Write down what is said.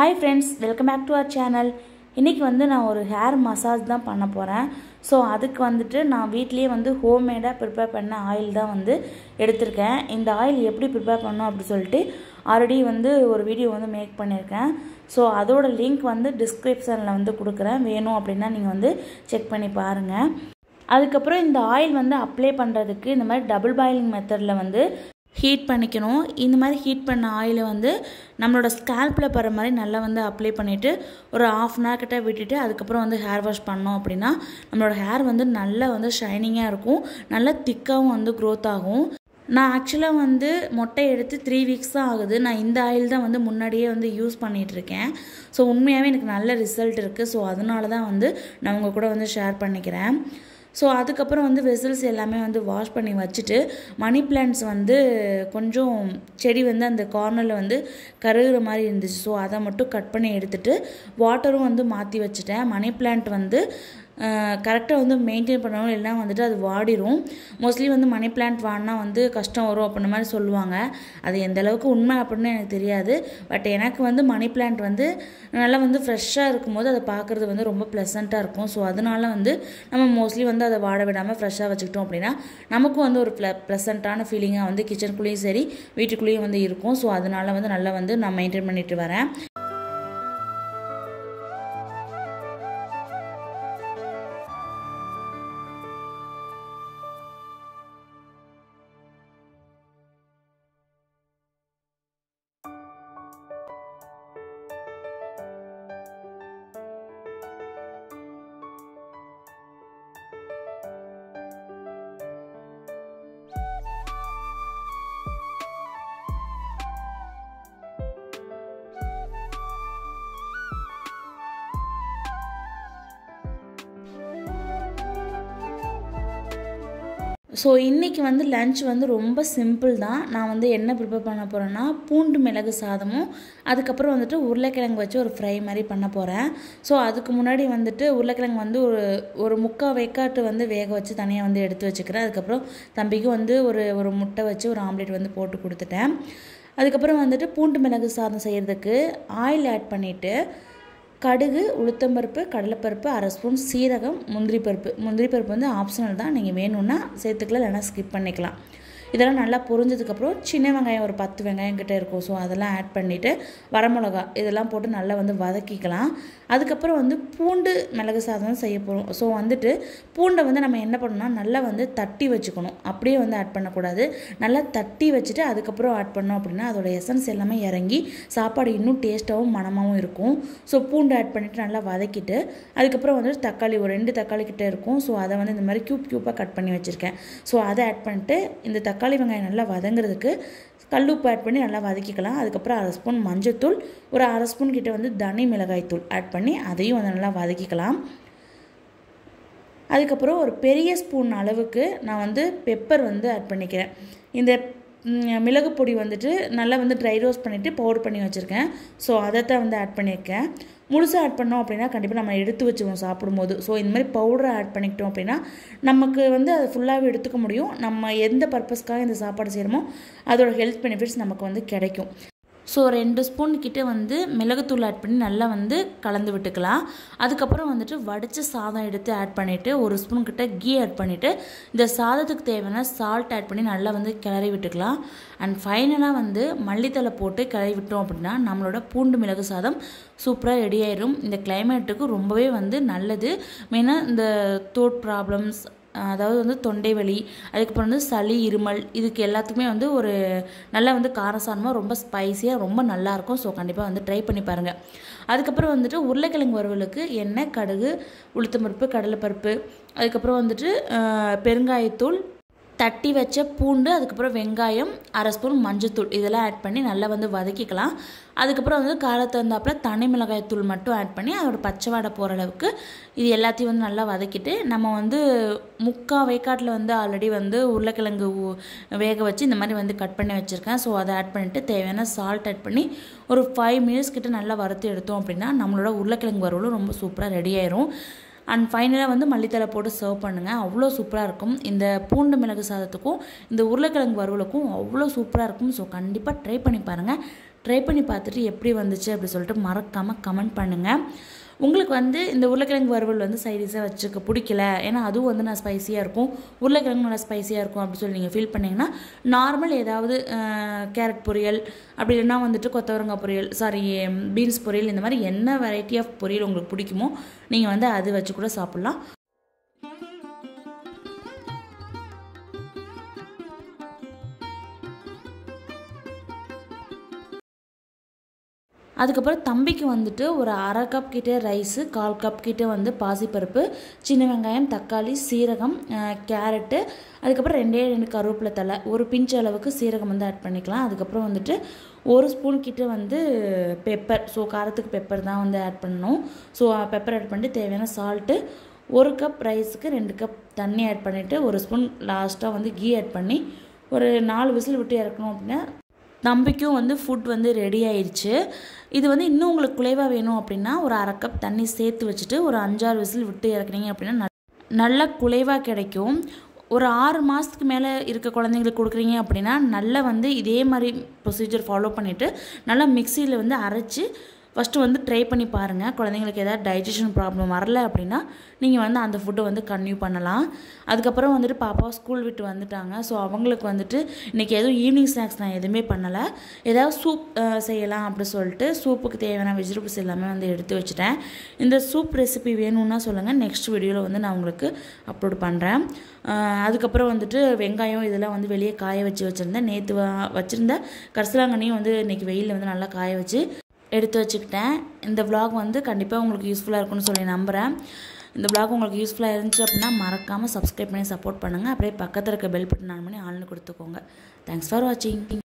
hi friends welcome back to our channel இன்றைக்கி வந்து நான் ஒரு ஹேர் மசாஜ் தான் பண்ண போகிறேன் ஸோ அதுக்கு வந்துட்டு நான் வீட்லேயே வந்து ஹோம்மேடாக ப்ரிப்பேர் பண்ண ஆயில் தான் வந்து எடுத்திருக்கேன் இந்த ஆயில் எப்படி ப்ரிப்பேர் பண்ணணும் அப்படி சொல்லிட்டு ஆல்ரெடி வந்து ஒரு வீடியோ வந்து மேக் பண்ணியிருக்கேன் ஸோ அதோட லிங்க் வந்து டிஸ்கிரிப்ஷனில் வந்து கொடுக்குறேன் வேணும் அப்படின்னா நீங்கள் வந்து செக் பண்ணி பாருங்கள் அதுக்கப்புறம் இந்த ஆயில் வந்து அப்ளை பண்ணுறதுக்கு இந்த மாதிரி டபுள் பாயிலிங் மெத்தடில் வந்து ஹீட் பண்ணிக்கணும் இந்த மாதிரி ஹீட் பண்ண ஆயிலை வந்து நம்மளோட ஸ்கேல்பில் படுற மாதிரி நல்லா வந்து அப்ளை பண்ணிவிட்டு ஒரு ஆஃப் அன் ஹவர் கிட்ட விட்டுட்டு அதுக்கப்புறம் வந்து ஹேர் வாஷ் பண்ணோம் அப்படின்னா நம்மளோட ஹேர் வந்து நல்லா வந்து ஷைனிங்காக இருக்கும் நல்லா திக்காகவும் வந்து க்ரோத் ஆகும் நான் ஆக்சுவலாக வந்து மொட்டை எடுத்து த்ரீ வீக்ஸ் தான் ஆகுது நான் இந்த ஆயில் தான் வந்து முன்னாடியே வந்து யூஸ் பண்ணிகிட்ருக்கேன் ஸோ உண்மையாகவே எனக்கு நல்ல ரிசல்ட் இருக்குது ஸோ அதனால தான் வந்து நான் உங்கள் கூட வந்து ஷேர் பண்ணிக்கிறேன் ஸோ அதுக்கப்புறம் வந்து வெசல்ஸ் எல்லாமே வந்து வாஷ் பண்ணி வச்சுட்டு மணி பிளான்ட்ஸ் வந்து கொஞ்சம் செடி வந்து அந்த கார்னரில் வந்து கருகிற மாதிரி இருந்துச்சு ஸோ அதை மட்டும் கட் பண்ணி எடுத்துட்டு வாட்டரும் வந்து மாற்றி வச்சுட்டேன் மணி பிளான்ட் வந்து கரெக்டாக வந்து மெயின்டைன் பண்ணணும் இல்லைனா வந்துட்டு அது வாடிடும் மோஸ்ட்லி வந்து மணி பிளான்ட் வாடினா வந்து கஷ்டம் வரும் அப்படின்ற மாதிரி சொல்லுவாங்க அது எந்த அளவுக்கு உண்மை அப்படின்னு எனக்கு தெரியாது பட் எனக்கு வந்து மணி பிளான்ட் வந்து நல்லா வந்து ஃப்ரெஷ்ஷாக இருக்கும்போது அதை பார்க்குறது வந்து ரொம்ப ப்ளசண்ட்டாக இருக்கும் ஸோ அதனால வந்து நம்ம மோஸ்ட்லி வந்து அதை வாட விடாமல் ஃப்ரெஷ்ஷாக வச்சுக்கிட்டோம் அப்படின்னா நமக்கும் வந்து ஒரு ப்ள ப்ளசண்ட்டான ஃபீலிங்காக வந்து கிச்சனுக்குள்ளேயும் சரி வீட்டுக்குள்ளேயும் வந்து இருக்கும் ஸோ அதனால வந்து நல்லா வந்து நான் மெயின்டைன் பண்ணிட்டு வரேன் ஸோ இன்றைக்கி வந்து லன்ச் வந்து ரொம்ப சிம்பிள் தான் நான் வந்து என்ன ப்ரிப்பேர் பண்ண போகிறேன்னா பூண்டு மிளகு சாதமும் அதுக்கப்புறம் வந்துட்டு உருளைக்கிழங்கு வச்சு ஒரு ஃப்ரை மாதிரி பண்ண போகிறேன் ஸோ அதுக்கு முன்னாடி வந்துட்டு உருளைக்கிழங்கு வந்து ஒரு ஒரு முக்கால் வெக்காட்டு வந்து வேக வச்சு தனியாக வந்து எடுத்து வச்சுக்கிறேன் அதுக்கப்புறம் தம்பிக்கு வந்து ஒரு ஒரு முட்டை வச்சு ஒரு ஆம்லேட் வந்து போட்டு கொடுத்துட்டேன் அதுக்கப்புறம் வந்துட்டு பூண்டு மிளகு சாதம் செய்கிறதுக்கு ஆயில் ஆட் பண்ணிவிட்டு கடுகு உளுத்தம்பருப்பு கடலைப்பருப்பு அரை ஸ்பூன் சீரகம் முந்திரி பருப்பு முந்திரி பருப்பு வந்து ஆப்ஷனல் தான் நீங்கள் வேணும்னா சேர்த்துக்கலாம் இல்லைனா ஸ்கிப் பண்ணிக்கலாம் இதெல்லாம் நல்லா பொரிஞ்சதுக்கப்புறம் சின்ன வெங்காயம் ஒரு பத்து வெங்காயம் கிட்டே இருக்கும் ஸோ அதெல்லாம் ஆட் பண்ணிவிட்டு வரமிளகா இதெல்லாம் போட்டு நல்லா வந்து வதக்கிக்கலாம் அதுக்கப்புறம் வந்து பூண்டு மிளகு சாதம் செய்ய போகிறோம் ஸோ வந்துட்டு பூண்டை வந்து நம்ம என்ன பண்ணணும்னா நல்லா வந்து தட்டி வச்சுக்கணும் அப்படியே வந்து ஆட் பண்ணக்கூடாது நல்லா தட்டி வச்சுட்டு அதுக்கப்புறம் ஆட் பண்ணோம் அப்படின்னா அதோட எசன்ஸ் எல்லாமே இறங்கி சாப்பாடு இன்னும் டேஸ்ட்டாகவும் மனமாகவும் இருக்கும் ஸோ பூண்டு ஆட் பண்ணிவிட்டு நல்லா வதக்கிட்டு அதுக்கப்புறம் வந்துட்டு தக்காளி ஒரு ரெண்டு தக்காளி கிட்டே இருக்கும் ஸோ அதை வந்து இந்த மாதிரி க்யூப் க்யூப்பாக கட் பண்ணி வச்சுருக்கேன் ஸோ அதை ஆட் பண்ணிட்டு இந்த தக்காளி வெங்காயம் நல்லா வதங்குறதுக்கு கல்லுப்பு ஆட் பண்ணி நல்லா வதக்கிக்கலாம் அதுக்கப்புறம் அரை ஸ்பூன் மஞ்சத்தூள் ஒரு அரை ஸ்பூன் கிட்ட வந்து தனி மிளகாய் தூள் ஆட் பண்ணி அதையும் வந்து நல்லா வதக்கிக்கலாம் அதுக்கப்புறம் ஒரு பெரிய ஸ்பூன் அளவுக்கு நான் வந்து பெப்பர் வந்து ஆட் பண்ணிக்கிறேன் இந்த மிளகு பொடி வந்துட்டு நல்லா வந்து ட்ரை ரோஸ்ட் பண்ணிவிட்டு பவுடர் பண்ணி வச்சுருக்கேன் ஸோ அதை தான் வந்து ஆட் பண்ணியிருக்கேன் முழுசாக ஆட் பண்ணோம் அப்படின்னா கண்டிப்பாக நம்ம எடுத்து வச்சுருவோம் சாப்பிடும்போது ஸோ இந்த மாதிரி பவுடரை ஆட் பண்ணிக்கிட்டோம் அப்படின்னா நமக்கு வந்து அது ஃபுல்லாகவே எடுத்துக்க முடியும் நம்ம எந்த பர்பஸ்க்காக இந்த சாப்பாடு செய்கிறோமோ அதோட ஹெல்த் பெனிஃபிட்ஸ் நமக்கு வந்து கிடைக்கும் ஸோ ரெண்டு ஸ்பூன் கிட்ட வந்து மிளகுத்தூள் ஆட் பண்ணி நல்லா வந்து கலந்து விட்டுக்கலாம் அதுக்கப்புறம் வந்துட்டு வடித்த சாதம் எடுத்து ஆட் பண்ணிவிட்டு ஒரு ஸ்பூன் கிட்ட கீ ஆட் பண்ணிவிட்டு இந்த சாதத்துக்கு தேவையான சால்ட் ஆட் பண்ணி நல்லா வந்து கிளறி விட்டுக்கலாம் அண்ட் ஃபைனலாக வந்து மல்லித்தலை போட்டு கிளறி விட்டோம் அப்படின்னா நம்மளோட பூண்டு மிளகு சாதம் சூப்பராக ரெடி ஆயிரும் இந்த கிளைமேட்டுக்கு ரொம்பவே வந்து நல்லது மெயினாக இந்த தோட் ப்ராப்ளம்ஸ் அதாவது வந்து தொண்டை வலி அதுக்கப்புறம் வந்து சளி இருமல் இதுக்கு எல்லாத்துக்குமே வந்து ஒரு நல்லா வந்து காரசாரமாக ரொம்ப ஸ்பைஸியாக ரொம்ப நல்லாயிருக்கும் ஸோ கண்டிப்பாக வந்து ட்ரை பண்ணி பாருங்கள் அதுக்கப்புறம் வந்துட்டு உருளைக்கிழங்கு வறுவலுக்கு எண்ணெய் கடுகு உளுத்தம்பருப்பு கடலைப்பருப்பு அதுக்கப்புறம் வந்துட்டு பெருங்காயத்தூள் தட்டி வச்ச பூண்டு அதுக்கப்புறம் வெங்காயம் அரை ஸ்பூன் மஞ்சத்தூள் இதெல்லாம் ஆட் பண்ணி நல்லா வந்து வதக்கிக்கலாம் அதுக்கப்புறம் வந்து காரத்தந்தாப்பில் தனி மிளகாய் தூள் மட்டும் ஆட் பண்ணி அதோட பச்சை வாடை போகிற அளவுக்கு இது எல்லாத்தையும் வந்து நல்லா வதக்கிட்டு நம்ம வந்து முக்கால் வேக்காட்டில் வந்து ஆல்ரெடி வந்து உருளைக்கிழங்கு வேக வச்சு இந்த மாதிரி வந்து கட் பண்ணி வச்சுருக்கேன் ஸோ அதை ஆட் பண்ணிவிட்டு தேவையான சால்ட் ஆட் பண்ணி ஒரு ஃபைவ் மினிட்ஸ் கிட்ட நல்லா வறுத்து எடுத்தோம் அப்படின்னா நம்மளோட உருளைக்கிழங்கு வறுவலும் ரொம்ப சூப்பராக ரெடி ஆயிரும் அண்ட் ஃபைனலாக வந்து மல்லித்தலை போட்டு சர்வ் பண்ணுங்கள் அவ்வளோ சூப்பராக இருக்கும் இந்த பூண்டு மிளகு சாதத்துக்கும் இந்த உருளைக்கிழங்கு வறுவலுக்கும் அவ்வளோ சூப்பராக இருக்கும் ஸோ கண்டிப்பாக ட்ரை பண்ணி பாருங்கள் ட்ரை பண்ணி பார்த்துட்டு எப்படி வந்துச்சு அப்படி சொல்லிட்டு மறக்காமல் கமெண்ட் பண்ணுங்கள் உங்களுக்கு வந்து இந்த உருளைக்கிழங்கு வறுவல் வந்து சைடிஷாக வச்சுக்க பிடிக்கல ஏன்னா அதுவும் வந்து நான் ஸ்பைசியாக இருக்கும் உருளைக்கிழங்கு நல்லா ஸ்பைசியாக இருக்கும் அப்படி சொல்லி நீங்கள் ஃபீல் பண்ணிங்கன்னா நார்மல் ஏதாவது கேரட் பொரியல் அப்படி இல்லைன்னா வந்துட்டு கொத்தவரங்காய் பொரியல் சாரி பீன்ஸ் பொரியல் இந்த மாதிரி என்ன வெரைட்டி ஆஃப் பொரியல் உங்களுக்கு பிடிக்குமோ நீங்கள் வந்து அது வச்சு கூட சாப்பிட்லாம் அதுக்கப்புறம் தம்பிக்கு வந்துட்டு ஒரு அரை கப் கிட்டே ரைஸு கால் கப் கிட்டே வந்து பாசிப்பருப்பு சின்ன வெங்காயம் தக்காளி சீரகம் அஹ், கேரட்டு அதுக்கப்புறம் ரெண்டே ரெண்டு கருவேப்பிலை தலை ஒரு பிஞ்ச் அளவுக்கு சீரகம் வந்து ஆட் பண்ணிக்கலாம் அதுக்கப்புறம் வந்துட்டு ஒரு ஸ்பூன் கிட்ட வந்து பெப்பர் ஸோ காரத்துக்கு பெப்பர் தான் வந்து ஆட் பண்ணணும் ஸோ பெப்பர் ஆட் பண்ணிட்டு தேவையான சால்ட்டு ஒரு கப் ரைஸுக்கு ரெண்டு கப் தண்ணி ஆட் பண்ணிவிட்டு ஒரு ஸ்பூன் லாஸ்ட்டாக வந்து கீ ஆட் பண்ணி ஒரு நாலு விசில் விட்டு இறக்கணும் அப்படின்னா தம்பிக்கும் வந்து ஃபுட் வந்து ரெடி ஆயிடுச்சு இது வந்து இன்னும் உங்களுக்கு குலைவாக வேணும் அப்படின்னா ஒரு அரை கப் தண்ணி சேர்த்து வச்சுட்டு ஒரு அஞ்சாறு விசில் விட்டு இறக்குனீங்க அப்படின்னா நல்- நல்ல குலைவாக கிடைக்கும் ஒரு ஆறு மாதத்துக்கு மேலே இருக்க குழந்தைங்களுக்கு கொடுக்குறீங்க அப்படின்னா நல்லா வந்து இதே மாதிரி ப்ரொசீஜர் ஃபாலோ பண்ணிவிட்டு நல்லா மிக்சியில் வந்து அரைச்சி ஃபஸ்ட்டு வந்து ட்ரை பண்ணி பாருங்கள் குழந்தைங்களுக்கு ஏதாவது டைஜஷன் ப்ராப்ளம் வரல அப்படின்னா நீங்கள் வந்து அந்த ஃபுட்டை வந்து கன்டினியூ பண்ணலாம் அதுக்கப்புறம் வந்துட்டு பாப்பா ஸ்கூல் விட்டு வந்துட்டாங்க ஸோ அவங்களுக்கு வந்துட்டு இன்றைக்கி எதுவும் ஈவினிங் ஸ்நாக்ஸ் நான் எதுவுமே பண்ணலை ஏதாவது சூப் செய்யலாம் அப்படி சொல்லிட்டு சூப்புக்கு தேவையான வெஜிடபிள்ஸ் எல்லாமே வந்து எடுத்து வச்சுட்டேன் இந்த சூப் ரெசிபி வேணும்னா சொல்லுங்கள் நெக்ஸ்ட் வீடியோவில் வந்து நான் உங்களுக்கு அப்லோட் பண்ணுறேன் அதுக்கப்புறம் வந்துட்டு வெங்காயம் இதெல்லாம் வந்து வெளியே காய வச்சு வச்சுருந்தேன் நேற்று வச்சுருந்த கரிசலாங்கண்ணியும் வந்து இன்றைக்கி வெயிலில் வந்து நல்லா காய வச்சு எடுத்து வச்சுக்கிட்டேன் இந்த vlog வந்து கண்டிப்பாக உங்களுக்கு யூஸ்ஃபுல்லாக இருக்கும்னு சொல்லி நம்புகிறேன் இந்த vlog உங்களுக்கு யூஸ்ஃபுல்லாக இருந்துச்சு அப்படின்னா மறக்காமல் சப்ஸ்கிரைப் பண்ணி சப்போர்ட் பண்ணுங்கள் அப்படியே பக்கத்தில் இருக்க பெல் பட்டன் ஆன் பண்ணி ஆள்னு கொடுத்துக்கோங்க தேங்க்ஸ் ஃபார் வாட்சிங்